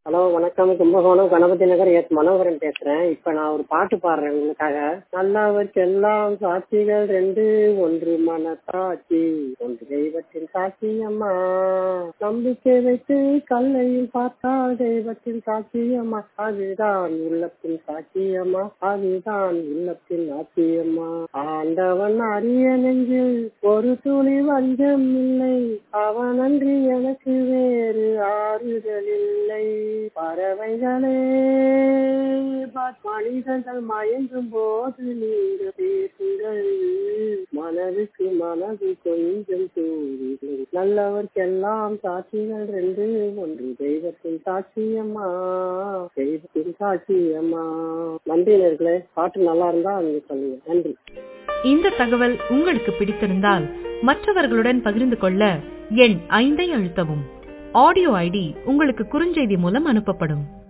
hello வணக்கம் Kumbakonam Ganapathi Nagar S Manoharan பேசுறேன் இப்ப நான் ஒரு பாட்டு பாடுறேன் உங்களுக்காக நல்லவர்க்கெல்லாம் சாட்சிகள் ரெண்டு ஒன்று மனசாட்சி ஒன்று தெய்வத்தின் சாட்சி அம்மா நம்பிக்கை வைத்து கல்லையும் பார்த்தால் தெய்வத்தின் சாட்சி அம்மா அதுதான் உள்ளத்தின் சாட்சி அம்மா அதுதான் உள்ளத்தின் ஆட்சி அம்மா ஆண்டவன் அரிய நெஞ்சில் ஒரு துளி வஞ்சம் இல்லை அவனன்றி எனக்கு வேறு ஆறுதல் இல்லை பறவைகளே மனிதர்கள் மயங்கும் போது நீங்க பேசுங்கள் மனதுக்கு மனது கொஞ்சம் தூரிகள் நல்லவர்க்கெல்லாம் சாட்சிகள் ரெண்டு ஒன்று தெய்வத்தின் சாட்சியம்மா தெய்வத்தின் சாட்சியம்மா நன்றி நேர்களே பாட்டு நல்லா இருந்தா நீங்க சொல்லுங்க நன்றி இந்த தகவல் உங்களுக்கு பிடித்திருந்தால் மற்றவர்களுடன் பகிர்ந்து கொள்ள எண் ஐந்தை அழுத்தவும் ஆடியோ ஐடி உங்களுக்கு குறுஞ்செய்தி மூலம் அனுப்பப்படும்